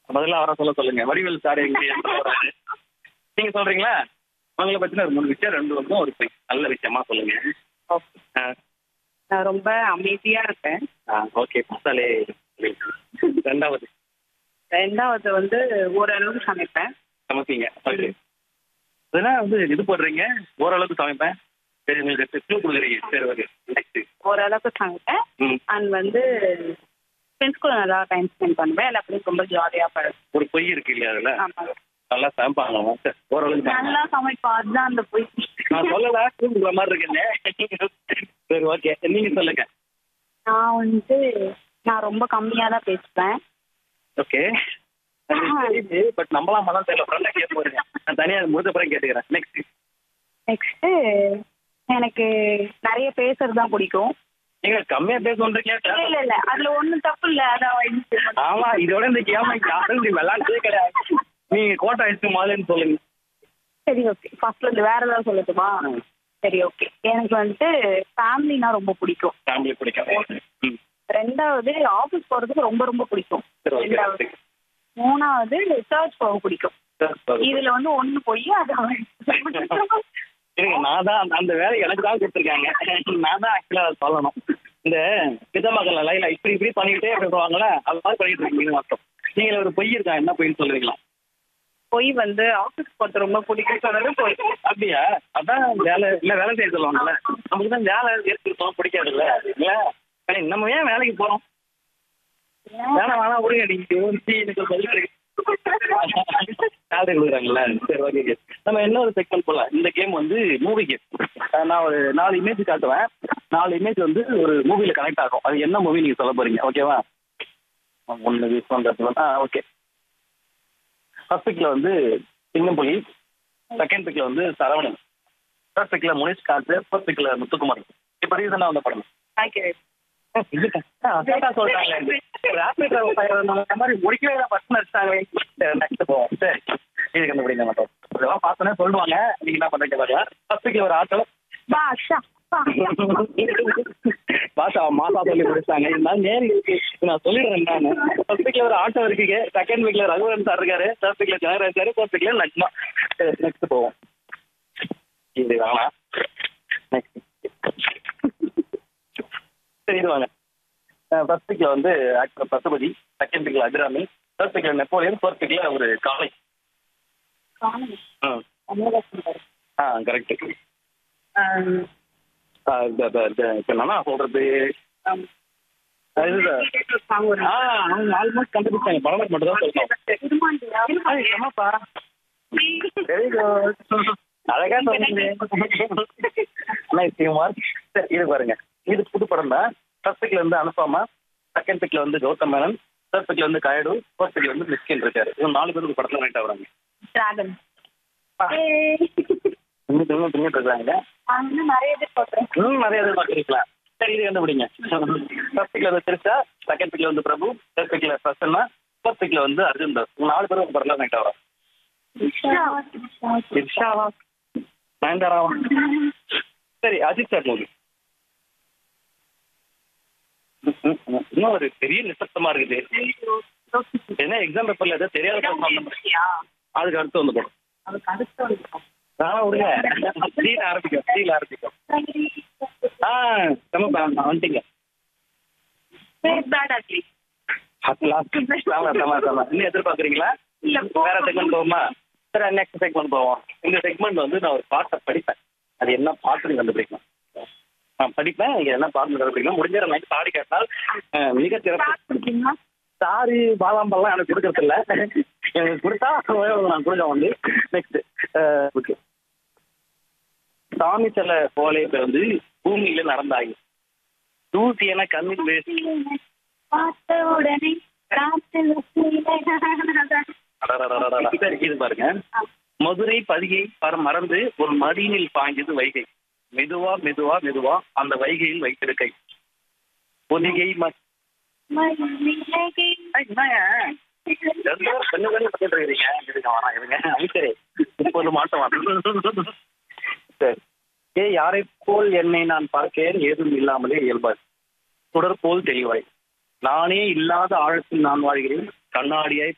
முதல்ல அவரை சொல்ல சொல்லுங்க வடிவேல் சார் எங்க போறாரு நீங்க சொல்றீங்களா உங்களை பத்தின ஒரு மூணு விஷயம் ரெண்டு வந்து ஒரு பொய் நல்ல விஷயமா சொல்லுங்க ஆ, நான் ரொம்ப அமைதியா இருப்பேன் ஆ, ஓகே பார்த்தாலே ரெண்டாவது ரெண்டாவது வந்து ஓரளவுக்கு சமைப்பேன் சமைப்பீங்க ஓகே அதெல்லாம் வந்து இது போடுறீங்க ஓரளவுக்கு சமைப்பேன் சரி உங்களுக்கு க்ளூ கொடுக்குறீங்க சரி ஓகே நெக்ஸ்ட் ஓரளவுக்கு சமைப்பேன் ம் அண்ட் வந்து ஃப்ரெண்ட்ஸ் கூட நல்லா டைம் ஸ்பெண்ட் பண்ணுவேன் எல்லாத்துலையும் ரொம்ப ஜாலியா பழகும் ஒரு பொய் இருக்கு இல்லையா அதுல ஆமாங்க நல்லா சமைப்பாங்க சரி, ஓரளவுக்கு சமைப்பாங்க. நல்லா சமைப்பா அதுதான் அந்த பொய் நான் சொல்லல கூப்பிடுற மாதிரி இருக்கேன் சரி ஓகே நீங்க சொல்லுங்க நான் வந்து நான் ரொம்ப கம்மியா தான் பேசுவேன் ஓகே தெரியுது பட் நம்பலாமா தான் தெரியல ஃப்ரெண்டா கேட்க போறீங்க நான் தனியா முடிஞ்ச பிறகு கேட்டுக்கிறேன் நெக்ஸ்ட் நெக்ஸ்ட் எனக்கு நிறைய பேசுறது தான் பிடிக்கும் நீங்க கம்மியா பேசணுன்றீங்க இல்ல இல்ல இல்ல அதுல ஒண்ணும் தப்பு இல்ல அதான் இது பண்ண- ஆமா இதோட இந்த கேம் யாரும் நீ விளையாண்டதே கிடையாது நீங்க கோட்டை அடிச்சு மாதிரின்னு சொல்லுங்க சரி ஓகே ஃபர்ஸ்ட்ல இருந்து வேற ஏதாவது சொல்லட்டுமா சரி ஓகே எனக்கு வந்துட்டு ஃபேமிலினா ரொம்ப பிடிக்கும் ஃபேமிலி பிடிக்கும் ம் ரெண்டாவது ஆபீஸ் போறதுக்கு ரொம்ப ரொம்ப பிடிக்கும் சரி ஓகே ரெண்டாவது மூணாவது சர்ச் போக பிடிக்கும் இதுல வந்து ஒண்ணு போய் அது அவன் இருங்க நான் தான் அந்த- அந்த வேலை எனக்கு தான் கொடுத்துருக்காங்க நான் தான் ஆக்சுவலா அதை சொல்லணும் இந்த பிதமகள் லைல இப்படி இப்படி பண்ணிக்கிட்டே அப்படி போவாங்கல்ல அது மாதிரி பண்ணிட்டு இருக்கீங்க மட்டும் நீங்க ஒரு பொய் இருக்கா என்ன பொய்ன்னு சொல்லுவீங்களா போய் வந்து ஆபீஸ் போறது ரொம்ப பிடிக்கும் சொன்னது போய் அப்படியா அதான் வேலை இல்ல வேலை செய்ய சொல்லுவாங்கல்ல நமக்கு தான் வேலை ஏற்கனவே பிடிக்காது இல்ல இல்ல சரி, நம்ம ஏன் வேலைக்கு போறோம் வேணாம் வேணாம் விடுங்க நீங்க யோசிச்சு எனக்கு சொல்லி சேலரி கொடுக்குறாங்கல்ல சரி ஓகே நம்ம இன்னொரு செக்மெண்ட் போகலாம் இந்த கேம் வந்து மூவி கேம் நான் ஒரு நாலு இமேஜ் காட்டுவேன் நாலு இமேஜ் வந்து ஒரு மூவில கனெக்ட் ஆகும் அது என்ன மூவி நீங்க சொல்ல போறீங்க ஓகேவா ஒன்று யூஸ் பண்ணுறது ஆ ஓகே ஃபர்ஸ்ட் பிக்ல வந்து சிங்கம்புலி செகண்ட் பிக்ல வந்து சரவணன் தேர்ட் பிக்ல முனிஷ் காத்து ஃபோர்த் பிக்ல முத்துக்குமார் இப்போ ரீசனாக வந்த படம் சொல்லிட்டாங்க ரேபிட் மாதிரி முடிக்கவே தான் ஃபர்ஸ்ட் நடிச்சாங்க நெக்ஸ்ட் போவோம் சரி இது கண்டுபிடிங்க மட்டும் இதெல்லாம் பார்த்தோன்னே சொல்லுவாங்க நீங்க என்ன பண்றீங்க பாருங்க ஃபர்ஸ்ட் பிக்ல ஒரு ஆட்டோ பாஷா பாஷா மாசா சொல்லி முடிச்சாங்க இருந்தாலும் நேர் இருக்கு நான் சொல்லிடுறேன் நான் ஃபர்ஸ்ட் வீக்ல ஒரு ஆட்டோ இருக்குங்க செகண்ட் வீக்ல ரகுவரன் சார் இருக்காரு தேர்ட் வீக்ல ஜெயராஜ் சார் ஃபோர்த் வீக்ல நக்மா நெக்ஸ்ட் போவோம் இது வேணாம் நெக்ஸ்ட் சரி இது வாங்க ஃபர்ஸ்ட் வீக்ல வந்து ஆக்டர் பசுபதி செகண்ட் வீக்ல அபிராமி தேர்ட் வீக்ல நெப்போலியன் ஃபோர்த் வீக்ல ஒரு காளை ம் ஆ கரெக்ட் இப்போ என்னன்னா சொல்றது இதுதான் ஆ அவங்க ஆல்மோஸ்ட் கண்டுபிடிச்சாங்க படம் மட்டும் தான் சொல்லணும் ஆ, என்னப்பா வெரி குட் அழகா சொன்னீங்க நைஸ் ஹியூமர் சரி இது பாருங்க இது புது படம் தான் ஃபர்ஸ்ட் பிக்ல வந்து அனுப்பாமா செகண்ட் பிக்ல வந்து கௌதம் மேனன் தேர்ட் பிக்ல வந்து கயடு ஃபோர்த் பிக்ல வந்து மிஸ்கின் இருக்காரு இவங்க நாலு பேருக்கு படத்துல நைட் ஆகுறாங்க டிராகன் இன்னும் இன்னும் தின்னுட்டு இருக்காங்க வந்து நிறைய பேர் போட்டுறேன் இன்னும் நிறைய எதிர்பார்க்குறீங்களா சரி இது கண்டுபிடிங்க ஃபர்ஸ்ட் பிக்ல வந்து திருச்சா செகண்ட் பிக்ல வந்து பிரபு தேர்ட் பிக்ல பிரசன்னா ஃபோர்த் பிக்ல வந்து அர்ஜுன் தாஸ் இவங்க நாலு பேரும் படத்துல நைட் ஆகுறாங்க இர்ஷாவா நயன்தாராவா சரி அஜித் சார் மூவி இன்னும் ஒரு பெரிய நிசப்தமா இருக்குது என்ன எக்ஸாம் பேப்பர்ல ஏதோ தெரியாத question வந்த மாதிரி. அதுக்கு அடுத்து வந்து போடும் அதுக்கு அடுத்து வந்து நான் விடுங்க ஸ்டீல் ஆரம்பிக்கும் ஸ்டீல் ஆரம்பிக்கும் ஆ நம்ம வந்துட்டீங்க பேட் அட்லி ஆமா ஆமா ஆமா இன்னும் எதிர்பார்க்குறீங்களா இல்ல, வேற செக்மெண்ட் போவோமா சரி நெக்ஸ்ட் செக்மெண்ட் போவோம் இந்த செக்மெண்ட் வந்து நான் ஒரு பாட்டை படிப்பேன் அது என்ன பாட்டுன்னு கண்டுபிடிக்கணும் நான் படிப்பேன் நீங்க என்ன பாட்டுன்னு கண்டுபிடிக்கணும் முடிஞ்ச நைட் பாடி கேட்டால் அஹ், மிக சிறப்பு சாரி பாதாம்பல்லாம் எனக்கு கொடுக்கறது இல்ல எனக்கு கொடுத்தா நான் கொடுக்க வந்து நெக்ஸ்ட் ஓகே சாமி சில போலே வந்து பூமியில நடந்தாகி தூசி என கண்ணில் பேசி பார்த்த உடனே காத்துல அடடடடடடா. சரி இது பாருங்க மதுரை பதிகை பர- மறந்து ஒரு மடியினில் பாய்ந்தது வைகை மெதுவா மெதுவா மெதுவா அந்த வைகையில் வைத்திருக்கை பொதிகை ம- ஐய், என்னங்க? ரெண்டு பேரும் கொஞ்சம் கொஞ்சம் பண்ணிட்டு இருக்கிறீங்க இருங்க வேணாம் இருங்க அமைச்சரே இப்போது மாட்டம் வரும். சரி ஏ யாரை போல் என்னை நான் பார்க்கிறேன் ஏதும் இல்லாமலே இயல்பாய் சுடர் போல் தெளிவாய் நானே இல்லாத ஆழத்தில் நான் வாழ்கிறேன் கண்ணாடியாய்